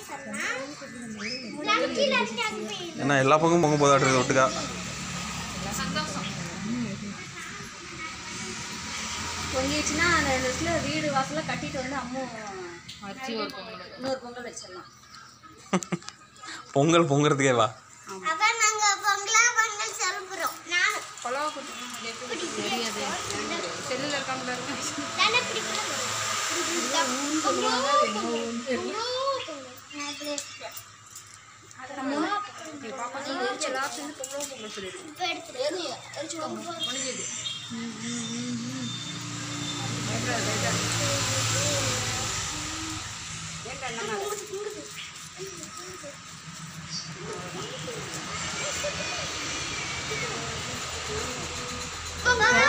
என்ன எல்லா பக்கம் பொங்க போதாட்டு ஒட்டுக்கா பொங்கிடுச்சுன்னா அந்த இடத்துல வீடு வாசல்ல கட்டிட்டு வந்து அம்மு வச்சு ஒரு பொங்கல் இன்னொரு பொங்கல் வச்சிடலாம் பொங்கல் பொங்குறதுக்கே வா அதான் நாங்க பொங்கலா பொங்கல் சொல்லுறோம் நானும் கொலவை குட்டி தெரியாது செல்லில் இருக்காங்களா தானே பிடிக்கணும் பாப்பா சொல்லி எல்லாத்தையும் பொங்கல் பொங்கல் சொல்லிடுவோம் முடிஞ்சது பொங்கல்